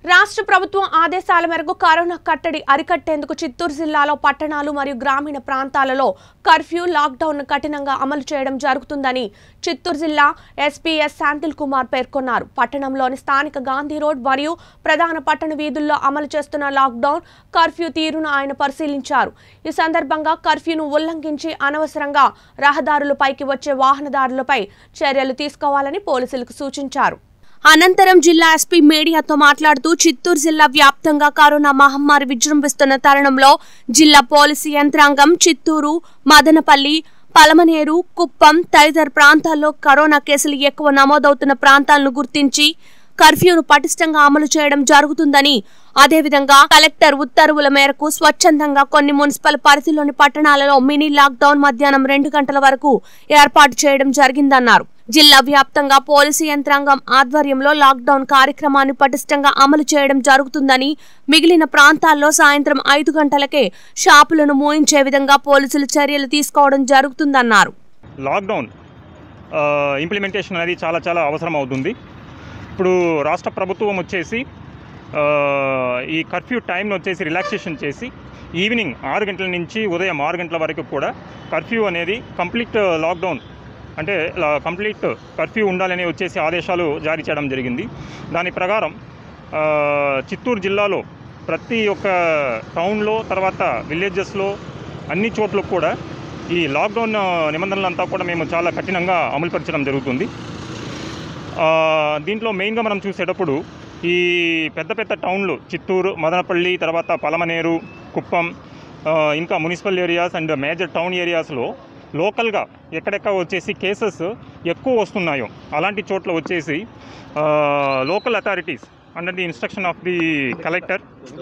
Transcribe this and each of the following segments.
రాష్ట్ర ప్రభుత్వం ఆదేశాల మేరకు కరోనా కట్టడి అరికట్టేందుకు చిత్తూరు జిల్లాలో పట్టణాలు మరియు గ్రామీణ ప్రాంతాలలో కర్ఫ్యూ లాక్డౌన్ కఠినంగా అమలు చేయడం జరుగుతుందని చిత్తూరు జిల్లా ఎస్పీఎస్ శాంతిల్ కుమార్ పేర్కొన్నారు పట్టణంలోని స్థానిక గాంధీ రోడ్ మరియు ప్రధాన పట్టణ వీధుల్లో అమలు చేస్తున్న లాక్డౌన్ కర్ఫ్యూ తీరును ఆయన పరిశీలించారు ఈ సందర్భంగా కర్ఫ్యూను ఉల్లంఘించి అనవసరంగా రహదారులపైకి వచ్చే వాహనదారులపై చర్యలు తీసుకోవాలని పోలీసులకు సూచించారు అనంతరం జిల్లా ఎస్పీ మీడియాతో మాట్లాడుతూ చిత్తూరు జిల్లా వ్యాప్తంగా కరోనా మహమ్మారి విజృంభిస్తున్న తరుణంలో జిల్లా పోలీసు యంత్రాంగం చిత్తూరు మదనపల్లి పలమనేరు కుప్పం తదితర ప్రాంతాల్లో కరోనా కేసులు ఎక్కువ నమోదవుతున్న ప్రాంతాలను గుర్తించి కర్ఫ్యూను పటిష్టంగా అమలు చేయడం జరుగుతుందని అదేవిధంగా కలెక్టర్ ఉత్తర్వుల మేరకు స్వచ్ఛందంగా కొన్ని మున్సిపల్ పరిధిలోని పట్టణాలలో మినీ లాక్డౌన్ మధ్యాహ్నం రెండు గంటల వరకు ఏర్పాటు చేయడం జరిగిందన్నారు జిల్లా వ్యాప్తంగా పోలీసు యంత్రాంగం ఆధ్వర్యంలో లాక్డౌన్ కార్యక్రమాన్ని పటిష్టంగా అమలు చేయడం జరుగుతుందని మిగిలిన ప్రాంతాల్లో సాయంత్రం ఐదు గంటలకే షాపులను మూయించే విధంగా పోలీసులు చర్యలు తీసుకోవడం జరుగుతుందన్నారు లాక్డౌన్ ఆ, ఇంప్లిమెంటేషన్ అనేది చాలా చాలా అవసరం అవుతుంది ఇప్పుడు రాష్ట్ర ప్రభుత్వం వచ్చేసి ఆ, ఈ కర్ఫ్యూ టైంను వచ్చేసి రిలాక్సేషన్ చేసి ఈవినింగ్ ఆరు గంటల నుంచి ఉదయం ఆరు గంటల వరకు కూడా కర్ఫ్యూ అనేది కంప్లీట్ లాక్డౌన్ అంటే లా- కంప్లీట్ కర్ఫ్యూ ఉండాలని వచ్చేసి ఆదేశాలు జారీ చేయడం జరిగింది దాని ప్రకారం ఆ, చిత్తూరు జిల్లాలో ప్రతి ఒక్క టౌన్లో తర్వాత విలేజెస్లో అన్ని చోట్ల కూడా ఈ లాక్డౌన్ ఆ, నిబంధనలంతా కూడా మేము చాలా కఠినంగా అమలుపరచడం జరుగుతుంది ఆ, దీంట్లో మెయిన్గా మనం చూసేటప్పుడు ఈ పెద్ద పెద్ద టౌన్లు చిత్తూరు మదనపల్లి తర్వాత పలమనేరు కుప్పం ఆ, ఇంకా municipal areas and major town ఏరియాస్లో లోకల్గా ఎక్కడెక్కడ వచ్చేసి కేసెస్ ఎక్కువ వస్తున్నాయో అలాంటి చోట్ల వచ్చేసి local authorities under the instruction of the collector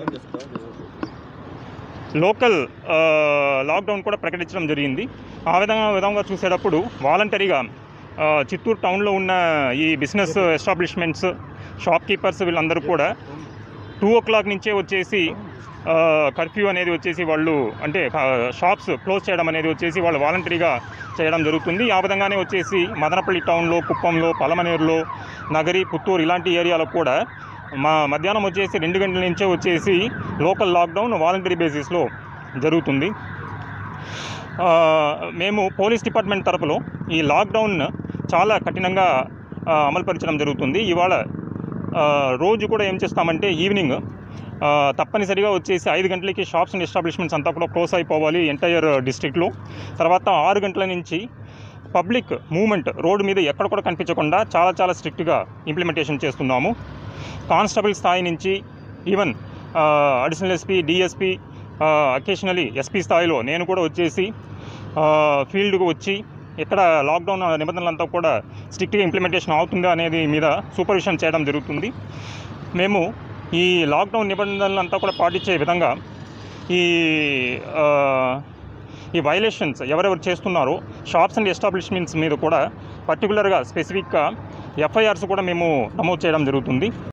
local ఆ, లాక్డౌన్ కూడా ప్రకటించడం జరిగింది ఆ విధంగా విధంగా చూసేటప్పుడు వాలంటరీగా ఆ, చిత్తూరు టౌన్లో ఉన్న ఈ బిజినెస్ ఎస్టాబ్లిష్మెంట్స్ షాప్ కీపర్స్ వీళ్ళందరూ కూడా టూ ఓ క్లాక్ నుంచే వచ్చేసి కర్ఫ్యూ అనేది వచ్చేసి వాళ్ళు అంటే షాప్స్ క్లోజ్ చేయడం అనేది వచ్చేసి వాళ్ళు వాలంటరీగా చేయడం జరుగుతుంది ఆ విధంగానే వచ్చేసి మదనపల్లి టౌన్లో కుప్పంలో పలమనేరులో నగరి పుత్తూరు ఇలాంటి ఏరియాలో కూడా మా మధ్యాహ్నం వచ్చేసి రెండు గంటల నుంచే వచ్చేసి లోకల్ లాక్డౌన్ వాలంటరీ బేసిస్లో జరుగుతుంది ఆ, మేము పోలీస్ డిపార్ట్మెంట్ తరపులో ఈ లాక్డౌన్ చాలా కఠినంగా ఆ, అమలుపరచడం జరుగుతుంది ఇవాళ ఆ, రోజు కూడా ఏం చేస్తామంటే ఈవినింగ్ ఆ, తప్పనిసరిగా వచ్చేసి ఐదు గంటలకి షాప్స్ అండ్ ఎస్టాబ్లిష్మెంట్స్ అంతా కూడా క్లోజ్ అయిపోవాలి ఎంటైర్ డిస్ట్రిక్ట్లో తర్వాత ఆరు గంటల నుంచి పబ్లిక్ మూవ్మెంట్ రోడ్డు మీద ఎక్కడ కూడా కనిపించకుండా చాలా చాలా స్ట్రిక్ట్గా ఇంప్లిమెంటేషన్ చేస్తున్నాము కానిస్టేబుల్ స్థాయి నుంచి even additional SP DSP occasionally SP స్థాయిలో నేను కూడా వచ్చేసి ఫీల్డ్కు వచ్చి ఎక్కడ లాక్డౌన్ నిబంధనలంతా కూడా స్ట్రిక్ట్గా ఇంప్లిమెంటేషన్ అవుతుందా అనేది మీద సూపర్విజన్ చేయడం జరుగుతుంది మేము ఈ లాక్డౌన్ నిబంధనలంతా కూడా పాటించే విధంగా ఈ ఆ, ఈ వైలేషన్స్ ఎవరెవరు చేస్తున్నారో షాప్స్ అండ్ ఎస్టాబ్లిష్మెంట్స్ మీద కూడా పర్టికులర్గా స్పెసిఫిక్గా ఎఫ్ఐఆర్స్ కూడా మేము నమోదు చేయడం జరుగుతుంది